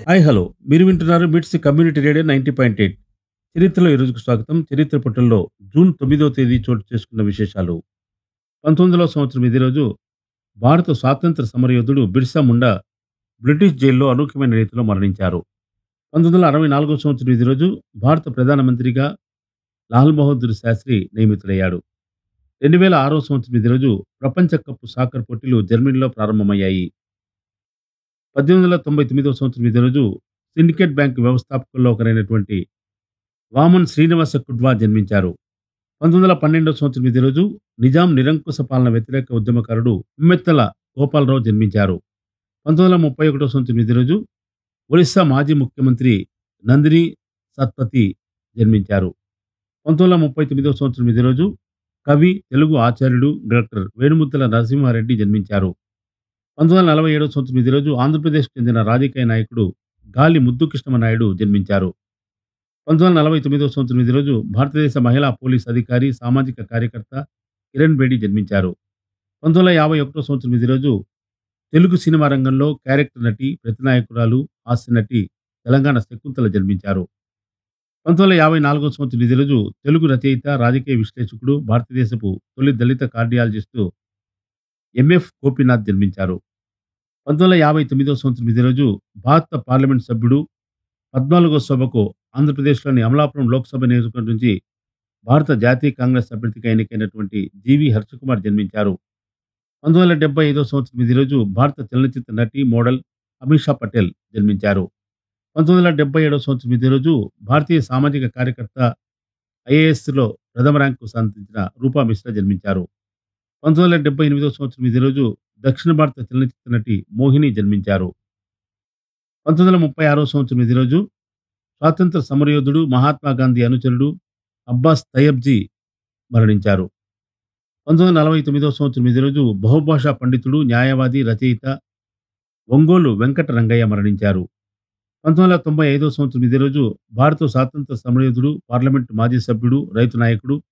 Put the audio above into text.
hi hello మీరు వింటున్నారు MITS community radio ninety point eight చరిత్రలో ఈరోజుకు స్వాగతం చరిత్ర పుటల్లో జూన్ తొమ్మిదవ తేదీ చోటు చేసుకున్న విశేషాలు పంతొమ్మిదవ సంవత్సరం ఇదే రోజు భారత స్వాతంత్ర సమరయోధుడు బిర్సా ముండా బ్రిటిష్ జైల్లో అనూఖ్యమైన రీతిలో మరణించారు పంతొమ్మిది వందల అరవై నాలుగో సంవత్సరం ఇదే రోజు భారత ప్రధానమంత్రిగా లాల్ బహదూర్ శాస్త్రి నియమితుడయ్యాడు రెండు వేల ఆరో సంవత్సరం ఇదే రోజు ప్రపంచ కప్ సాకర్ పోటీలు జర్మనీలో ప్రారంభమయ్యాయి పద్దెనిమిది వందల తొంభై తొమ్మిదవ సంవత్సరం ఇదే రోజు సిండికేట్ బ్యాంక్ వ్యవస్థాపకుల్లో ఒకరైనటువంటి వామన్ శ్రీనివాస కుడ్వా జన్మించారు పంతొమ్మిది వందల పన్నెండవ సంవత్సరం ఇదే రోజు నిజాం నిరంకుశ పాలన వ్యతిరేక ఉద్యమకారుడు ఉమ్మెత్తల గోపాలరావు జన్మించారు పంతొమ్మిది వందల ముప్పై ఒకటో సంవత్సరం ఇదే రోజు ఒరిస్సా మాజీ ముఖ్యమంత్రి నందిని సత్పతి జన్మించారు పంతొమ్మిది వందల ముప్పై తొమ్మిదవ సంవత్సరం ఇదే రోజు కవి తెలుగు ఆచార్యుడు డాక్టర్ వేణుముద్దల నరసింహారెడ్డి జన్మించారు పంతొమ్మిది వందల నలభై ఏడవ సంవత్సరం ఇదే రోజు ఆంధ్రప్రదేశ్కు చెందిన రాజకీయ నాయకుడు గాలి ముద్దుకృష్ణమనాయుడు జన్మించారు పంతొమ్మిది వందల నలభై తొమ్మిదవ సంవత్సరం ఇదే రోజు భారతదేశ మహిళా పోలీస్ అధికారి సామాజిక కార్యకర్త కిరణ్ బేడి జన్మించారు పంతొమ్మిది వందల యాభై ఒకటో సంవత్సరం ఇదే రోజు తెలుగు సినిమా రంగంలో క్యారెక్టర్ నటి ప్రతినాయకురాలు హాస్య నటి తెలంగాణ శకుంతల జన్మించారు పంతొమ్మిది వందల యాభై నాలుగో సంవత్సరం ఇదే రోజు తెలుగు రచయిత రాజకీయ విశ్లేషకుడు భారతదేశపు తొలి దళిత కార్డియాలజిస్టు ఎంఎఫ్ గోపీనాథ్ జన్మించారు పంతొమ్మిది వందల యాభై తొమ్మిదో సంవత్సరం ఇదే రోజు భారత పార్లమెంట్ సభ్యుడు పద్నాలుగో సభకు ఆంధ్రప్రదేశ్లోని అమలాపురం లోక్సభ నియోజకవర్గం నుంచి భారత జాతీయ కాంగ్రెస్ అభ్యర్థిగా ఎన్నికైనటువంటి జీవి హర్షకుమార్ జన్మించారు పంతొమ్మిది వందల డెబ్బై ఐదో సంవత్సరం ఇదే రోజు భారత చలనచిత్ర నటి మోడల్ అమిషా పటేల్ జన్మించారు పంతొమ్మిది వందల డెబ్బై ఏడో సంవత్సరం ఇదే రోజు భారతీయ సామాజిక కార్యకర్త ఐఏఎస్లో ప్రథమ ర్యాంకు సాధించిన రూపా మిశ్రా జన్మించారు పంతొమ్మిది వందల డెబ్బై ఎనిమిదో సంవత్సరం ఇదే రోజు దక్షిణ భారత చలనచిత్ర నటి మోహిని జన్మించారు పంతొమ్మిది వందల ముప్పై ఆరో సంవత్సరం ఇదే రోజు స్వాతంత్ర సమరయోధుడు మహాత్మా గాంధీ అనుచరుడు అబ్బాస్ తయబ్జీ మరణించారు పంతొమ్మిది వందల నలభై తొమ్మిదో సంవత్సరం ఇదే రోజు బహుభాషా పండితుడు న్యాయవాది రచయిత ఒంగోలు వెంకట రంగయ్య మరణించారు పంతొమ్మిది వందల తొంభై ఐదో సంవత్సరం ఇదే రోజు భారత స్వాతంత్ర సమరయోధుడు పార్లమెంటు మాజీ సభ్యుడు రైతు నాయకుడు